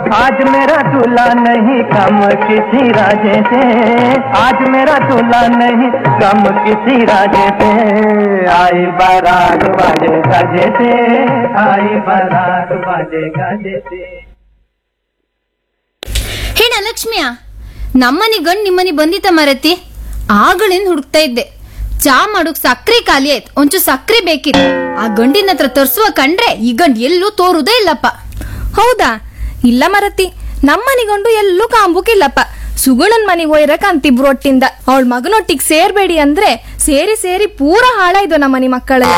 आज मेरा दूल्हा नहीं कम किसी राजे से आज मेरा दूल्हा नहीं कम किसी राजे से आई बारात बाजे गाजे से आई बारात बाजे गाजे से ಹೇಳ ಲಕ್ಷ್ಮಿಯ ನಮ್ಮನಿ ಗಂಡ್ ನಿಮ್ಮನಿ ಬಂದಿತ್ತ ಮರತಿ ಆಗಳಿಂದ ಹುಡುಕ್ತಾ ಇದ್ದೆ ಚಾ ಮಾಡೋಕ್ ಸಕ್ರೆ ಖಾಲಿ ಆಯ್ತು ಒಂಚೂರು ಸಕ್ರೆ ಬೇಕಿತ್ತು ಆ ಗಂಡಿನ ಹತ್ರ ತರ್ಸುವ ಕಂಡ್ರೆ ಈ ಗಂಡ್ ಎಲ್ಲೂ ತೋರುದೇ ಇಲ್ಲಪ್ಪ ಹೌದಾ ಇಲ್ಲ ಮರತಿ ನಮ್ಮನಿಗೊಂಡು ಎಲ್ಲೂ ಕಾಂಬುಕಿಲ್ಲಪ್ಪ ಸುಗುಣನ್ ಮನಿಗ್ ಒಯ್ರಕ್ ಅಂತಿಬ್ರು ಒಟ್ಟಿಂದ ಅವಳ ಮಗನೊಟ್ಟಿಗ್ ಸೇರ್ಬೇಡಿ ಅಂದ್ರೆ ಸೇರಿ ಸೇರಿ ಪೂರ ಹಾಳಾಯ್ದು ನಮ್ಮನಿ ಮಕ್ಕಳೆಲ್ಲ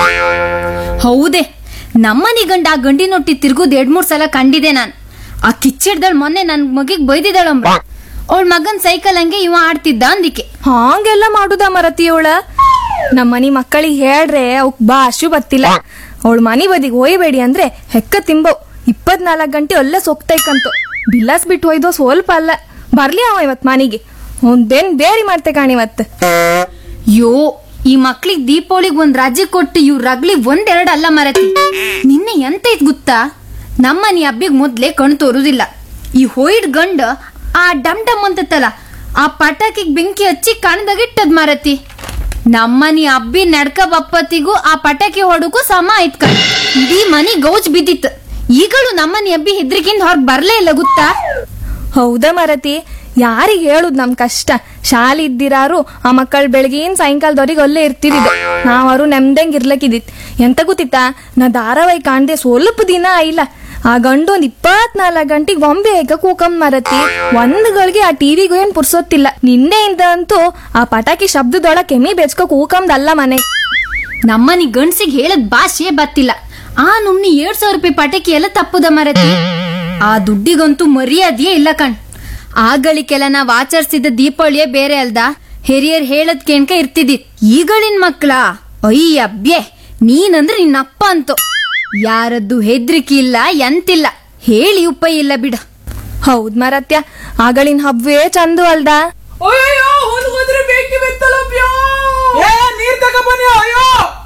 ಹೌದೇ ನಮ್ಮನಿ ಗಂಡ ಆ ಗಂಡಿನೊಟ್ಟಿ ತಿರ್ಗುದ್ ಎರಡ್ ಮೂರ್ ಸಲ ಕಂಡಿದೆ ನಾನ್ ಆ ಕಿಚ್ಚಿಡ್ದಳ್ ಮೊನ್ನೆ ನನ್ ಮಗಿಗ್ ಬೈದಿದ್ದಾಳಂಬ ಅವಳ ಮಗನ್ ಸೈಕಲ್ ಹಂಗೆ ಇವ ಆಡ್ತಿದ್ದ ಅಂದಿಕೆ ಹಾಂಗೆಲ್ಲ ಮಾಡುದ ಮರತಿ ಅವಳ ನಮ್ಮನಿ ಮಕ್ಕಳಿಗೆ ಹೇಳ್ರೆ ಅವಕ್ ಭಾಷು ಬತ್ತಿಲ್ಲ ಅವಳ ಮನಿ ಬದಿಗೆ ಒಯ್ಬೇಡಿ ಅಂದ್ರೆ ಹೆಕ್ಕ ತಿಂಬವ್ ಇಪ್ಪತ್ನಾಲ್ಕು ಗಂಟೆ ಅಲ್ಲೇ ಸೊಕ್ತೈಕಂತು ಬಿಲ್ಲಾಸ್ ಬಿಟ್ಟು ಹೋಯ್ದೋ ಸ್ವಲ್ಪ ಅಲ್ಲ ಬರ್ಲಿ ಅವ ಇವತ್ ಮನಿಗೆ ಒಂದೇನ್ ಬೇರಿ ಮಾಡ್ತೆ ಕಾಣಿವತ್ ಯೋ ಈ ಮಕ್ಳಿಗ್ ದೀಪಾವಳಿಗ್ ಒಂದ್ ರಾಜ್ಯ ಕೊಟ್ಟು ಇವ್ ರಗ್ಲಿ ಒಂದೆರಡು ಅಲ್ಲ ಮರತಿ ನಿನ್ನೆ ಎಂತ ಇತ್ ಗೊತ್ತಾ ನಮ್ಮನಿ ಹಬ್ಬಿಗ್ ಮೊದ್ಲೇ ಕಣ್ ತೋರುದಿಲ್ಲ ಈ ಹೋಯ್ಡ್ ಗಂಡ ಆ ಡಮ್ ಡಮ್ ಅಂತತ್ತಲ್ಲ ಆ ಪಟಾಕಿಗ್ ಬೆಂಕಿ ಹಚ್ಚಿ ಕಣ್ದಾಗಿಟ್ಟದ್ ಮರತಿ ನಮ್ಮನಿ ಹಬ್ಬಿ ನಡ್ಕ ಬಪ್ಪತ್ತಿಗೂ ಆ ಪಟಾಕಿ ಹೊಡಕ್ಕೂ ಸಮ ಆಯ್ತ್ ಕಣ್ ಇಡೀ ಮನಿ ಗೌಜ್ ಬಿದ್ದಿತ್ತು ಈಗಲೂ ನಮ್ಮನಿ ಹಬ್ಬಿ ಹೆದ್ರಿಕಿಂದ ಹೊರಗ್ ಬರ್ಲೇ ಇಲ್ಲ ಗೊತ್ತಾ ಹೌದಾ ಮರತಿ ಯಾರಿಗ್ ಹೇಳುದ್ ನಮ್ ಕಷ್ಟ ಶಾಲೆ ಇದ್ದಿರಾರು ಆ ಮಕ್ಕಳು ಬೆಳಗಿನ ಸಾಯಂಕಾಲದವ್ರಿಗೆ ಅಲ್ಲೇ ಇರ್ತಿದ್ದಿದ್ದು ನಾವರು ನೆಮ್ದಂಗ್ ಇರ್ಲಕ್ಕಿದಿತ್ ಎಂತ ಗೊತ್ತಿತ್ತಾ ನಾ ಧಾರಾವಾಹಿ ಕಾಣ್ದೆ ಸ್ವಲ್ಪ ದಿನ ಆಯಿಲ್ಲ ಆ ಗಂಡು ಒಂದ್ ಇಪ್ಪತ್ನಾಲ್ಕು ಗಂಟೆಗೆ ಬೊಂಬೆ ಹೇಗ ಕೂಕಂ ಮರತಿ ಒಂದ್ ಗಳಿಗೆ ಆ ಟಿವಿಗೂ ಏನ್ ಪುರ್ಸೊತ್ತಿಲ್ಲ ನಿನ್ನೆಯಿಂದ ಅಂತೂ ಆ ಪಟಾಕಿ ಶಬ್ದದೊಳ ಕೆಮ್ಮಿ ಬೆಚ್ಕೋ ಕೂಕಂದಲ್ಲ ಮನೆ ನಮ್ಮನಿ ಗಂಡ್ಸಿಗೆ ಹೇಳದ್ ಭಾಷೆ ಬತ್ತಿಲ್ಲ ಆ ನುಮ್ನಿ ಎರಡ್ ಸಾವಿರ ರೂಪಾಯಿ ಪಟಾಕಿ ಎಲ್ಲ ತಪ್ಪುದ ಮರತಿ ಆ ದುಡ್ಡಿಗಂತೂ ಮರ್ಯಾದೆಯೇ ಇಲ್ಲ ಕಣ್ ಆಗಳಿಗೆಲ್ಲ ನಾವ್ ಆಚರಿಸಿದ ದೀಪಾವಳಿಯೇ ಬೇರೆ ಅಲ್ದ ಹಿರಿಯರ್ ಹೇಳದ್ ಕೇಣ್ಕ ಇರ್ತಿದ್ದಿ ಈಗಳಿನ್ ಮಕ್ಳ ಅಯ್ಯಬ್ಯೆ ನೀನಂದ್ರೆ ನಿನ್ನಪ್ಪ ಅಂತು ಯಾರದ್ದು ಹೆದ್ರಿಕೆ ಇಲ್ಲ ಎಂತಿಲ್ಲ ಹೇಳಿ ಉಪಾಯ ಇಲ್ಲ ಬಿಡ ಹೌದ್ ಮರತ್ಯ ಆಗಳಿನ ಹಬ್ಬವೇ ಚಂದು ಅಲ್ದ ಅಯ್ಯೋ ಹೊಲ್ಗೋದ್ರೆ ಬೆಂಕಿ ಬಿತ್ತಲಪ್ಯೋ ಏ ನೀರ್ ತಗೊಬನ್ನಿ ಅಯ್ಯೋ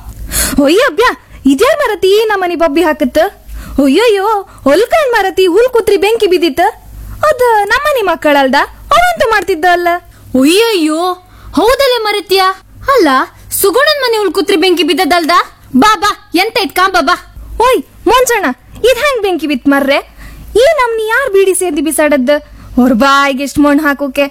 ಒಯ್ಯ ಅಬ್ಬ್ಯ ಇದ್ಯಾರ ಮರತಿ ನಮ್ಮನಿ ಬಬ್ಬಿ ಹಾಕತ್ತ ಅಯ್ಯಯ್ಯೋ ಹೊಲ್ಕಂಡ್ ಮರತಿ ಹುಲ್ ಕುತ್ರಿ ಬೆಂಕಿ ಬಿದ್ದಿತ್ತ ಅದ ನಮ್ಮನಿ ಮಕ್ಕಳಲ್ದ ಅವಂತ ಮಾಡ್ತಿದ್ದ ಅಲ್ಲ ಅಯ್ಯಯ್ಯೋ ಹೌದಲ್ಲ ಮರತ್ಯ ಅಲ್ಲ ಸುಗುಣನ್ ಮನೆ ಉಳ್ಕುತ್ರಿ ಬೆಂಕಿ ಬಿದ್ದದಲ್ದ ಬಾ ಬಾ ಎಂತ ಇತ್ ಕಾಂಬ ಬಾ ಓಯ್ ಮೊಂಚಣ್ಣ ಇದ್ ಹೆಂಗ್ ಬೆಂಕಿ ಬಿತ್ ಮರ್ರೆ ಈ ನಮ್ನಿ ಯಾರ್ ಬೀಡಿ ಸೇದಿ ಬಿಸಾಡದ್ ಅವ್ರ ಬಾಯಿಗೆ ಎಷ್ಟ್ ಮಣ್ಣು ಹಾಕೋಕೆ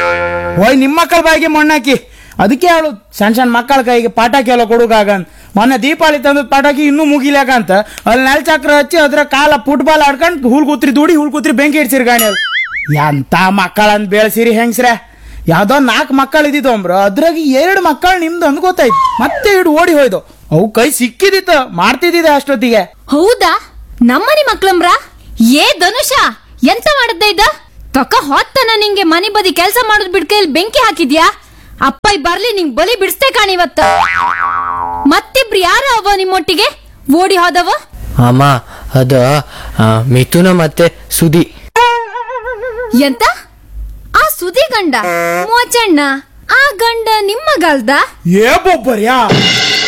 ಓಯ್ ನಿಮ್ಮ ಮಕ್ಕಳ ಬಾಯಿಗೆ ಮಣ್ಣಾಕಿ ಅದಕ್ಕೆ ಹೇಳು ಸಣ್ಣ ಸಣ್ಣ ಮಕ್ಕಳ ಕೈಗೆ ಪಟಾಕಿ ಎಲ್ಲ ಕೊಡುಗಾಗಂತ ಮೊನ್ನೆ ದೀಪಾವಳಿ ತಂದ ಪಟಾಕಿ ಇನ್ನೂ ಮುಗಿಲಾಕಂತ ಅಲ್ಲಿ ನೆಲ ಚಕ್ರ ಹಚ್ಚಿ ಅದ್ರ ಕಾಲ ಫುಟ್ಬಾಲ್ ಆಡ್ಕೊಂಡ್ ಹುಲ್ ಕೂತ್ರಿ ದುಡಿ ಹುಲ್ ಕೂತ್ರಿ ಬೆಂಕಿ ಇಡ್ಸಿರಿ ಗಾಣಿ ಅಲ್ಲಿ ಎಂತ ಮಕ್ಕಳಂತ ಬೆಳೆಸಿರಿ ಹೆಂಗ್ಸ್ರೆ ಯಾವ್ದೋ ನಾಲ್ಕು ಮಕ್ಕಳು ಇದ್ದಿದ್ದು ಅಂಬ್ರ ಅದ್ರಾಗ ಎರಡು ಮಕ್ಕಳು ನಿಮ್ದು ಅಂದ್ ಗೊತ್ತಾಯ್ತು ಮತ್ತೆ ಇಡು ಓಡಿ ಹೋಯ್ದು ಅವು ಕೈ ಸಿಕ್ಕಿದಿತ್ತು ಮಾಡ್ತಿದ್ದಿದೆ ಅಷ್ಟೊತ್ತಿಗೆ ಹೌದಾ ನಮ್ಮನಿ ಮಕ್ಳಂಬ್ರ ಏ ಧನುಷ ಎಂತ ಮಾಡದ್ದ ಇದ್ದ ತಕ ಹೊತ್ತನ ನಿಂಗೆ ಮನೆ ಬದಿ ಕೆಲಸ ಮಾಡೋದ್ ಬಿಡ್ಕ ಇಲ್ಲಿ ಬೆಂಕಿ ಹಾಕಿದ್ಯಾ ಅಪ್ಪ ಈ ಬರ್ಲಿ ನಿಂಗ್ ಬಲಿ ಬಿಡಿಸ್ತೇ ಕಾಣಿವತ್ತ ಮತ್ತಿಬ್ರು ಯಾರ ಅವ ನಿಮ್ಮೊಟ್ಟಿಗೆ ಓಡಿ ಹೋದವ ಅಮ್ಮ ಅದು ಆ, ಮಿಥುನ ಮತ್ತೆ ಸುದಿ ಎಂತ ಆ ಸುದಿ ಗಂಡ ಮೋಚಣ್ಣ ಆ ಗಂಡ ನಿಮ್ಮ ಗಲ್ದ ಏ ಬೊಬ್ಬರ್ಯಾ